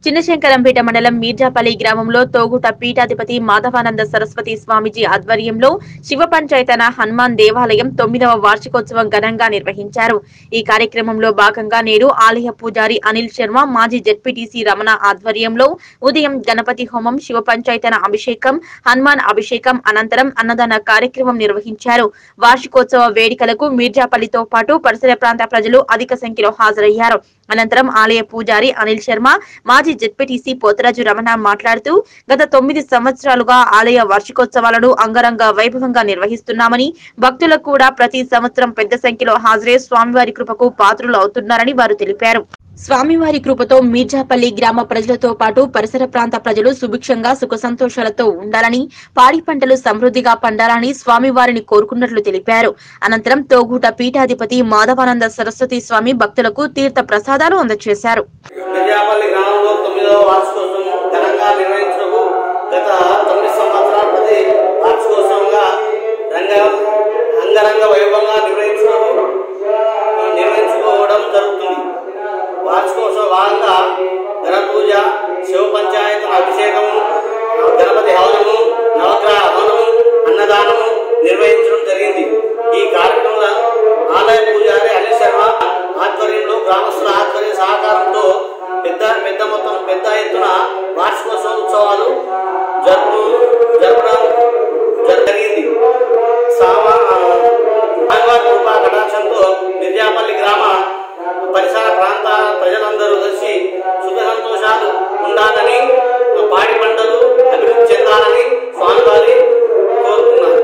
చిన్నశంకరంపేట మండలం మీర్జాపల్లి గ్రామంలో తోగుట పీఠాధిపతి మాధవానంద సరస్వతి స్వామీజీ ఆధ్వర్యంలో శివ పంచాయతన హనుమాన్ దేవాలయం తొమ్మిదవ వార్షికోత్సవం ఘనంగా నిర్వహించారు ఈ కార్యక్రమంలో భాగంగా నేడు ఆలయ పూజారి అనిల్ శర్మ మాజీ జెడ్పీటీసీ రమణ ఆధ్వర్యంలో ఉదయం గణపతి హోమం శివ పంచాయతన అభిషేకం హనుమాన్ అభిషేకం అనంతరం అన్నదాన కార్యక్రమం నిర్వహించారు వార్షికోత్సవ వేడుకలకు మీర్జాపల్లితో పాటు పరిసర ప్రాంత ప్రజలు అధిక సంఖ్యలో హాజరయ్యారు అనంతరం ఆలయ పూజారి అనిల్ శర్మ మాజీ జెడ్పీటీసీ పోతరాజు రమణ మాట్లాడుతూ గత తొమ్మిది సంవత్సరాలుగా ఆలయ వార్షికోత్సవాలను అంగరంగ వైభవంగా నిర్వహిస్తున్నామని భక్తులకు కూడా ప్రతి సంవత్సరం పెద్ద సంఖ్యలో హాజరై స్వామివారి కృపకు పాత్రులు అవుతున్నారని వారు తెలిపారు స్వామివారి కృపతో మీర్జాపల్లి గ్రామ ప్రజలతో పాటు పరిసర ప్రాంత ప్రజలు సుభిక్షంగా సుఖ సంతోషాలతో ఉండాలని పాడి పంటలు సమృద్ధిగా పండాలని స్వామివారిని కోరుకున్నట్లు తెలిపారు అనంతరం తోగూట పీఠాధిపతి మాధవానంద సరస్వతి స్వామి భక్తులకు తీర్థ ప్రసాదాలు అందజేశారు మిర్యాపల్లి గ్రామంలో తొమ్మిదవ వార్షికోత్సవం ఘనంగా నిర్వహించడము గత తొమ్మిది సంవత్సరాల ప్రతి వార్షికోత్సవంగా రంగ అంగరంగ వైభవంగా నిర్వహించడము నిర్వహించుకోవడం జరుగుతుంది వార్షికోత్సవ భాగంగా గణ పూజ శివ పంచాయత్ అభిషేకము గణపతి హవనము నవగ్రహ హవనము అన్నదానము నిర్వహించడం జరిగింది ఈ కార్యక్రమంలో ఆలయ పూజారి అనిల్ శర్మ ఆధ్వర్యంలో గ్రామస్తుల ఆధ్వర్య సహకారంతో పెద్ద పెద్ద మొత్తం పెద్ద ఎత్తున వార్షికోత్సవ ఉత్సవాలు జరుపు జరపడం జరిగింది సామా భగవాన్ కృపా కటాక్షంతో మిర్యాపల్లి గ్రామ పరిసర ప్రాంత ప్రజలందరూ కలిసి సుఖ సంతోషాలు ఉండాలని పాడి పంటలు అభివృద్ధి చెందాలని స్వామివారి కోరుతున్నారు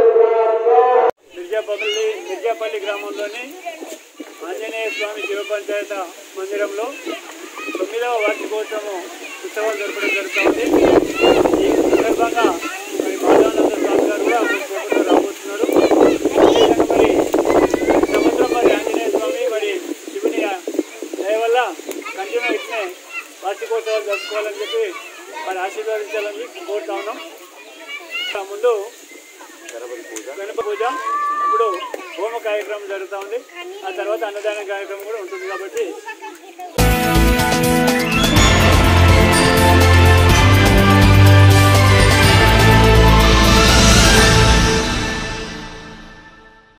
మిర్జాపల్లి మిర్జాపల్లి గ్రామంలోని ఆంజనేయ స్వామి శివ పంచాయత మందిరంలో తొమ్మిదవ వార్షికోత్సవం ఉత్సవాలు జరపడం జరుగుతుంది ఈ సందర్భంగా మరి మాధవానంద స్వామి గారు కూడా మన చేపట్లో రాబోతున్నారు అదేవిధంగా మరి ఈ సంవత్సరం మరి ఆంజనేయ స్వామి మరి శివుని దయ వల్ల కంటిన్యూ ఇట్నే వార్షికోత్సవాలు జరుపుకోవాలని చెప్పి మరి ఆశీర్వదించాలని కోరుతా ఉన్నాం ఆ ముందు గణపతి పూజ ఇప్పుడు హోమ కార్యక్రమం జరుగుతూ ఉంది ఆ తర్వాత అన్నదాన కార్యక్రమం కూడా ఉంటుంది కాబట్టి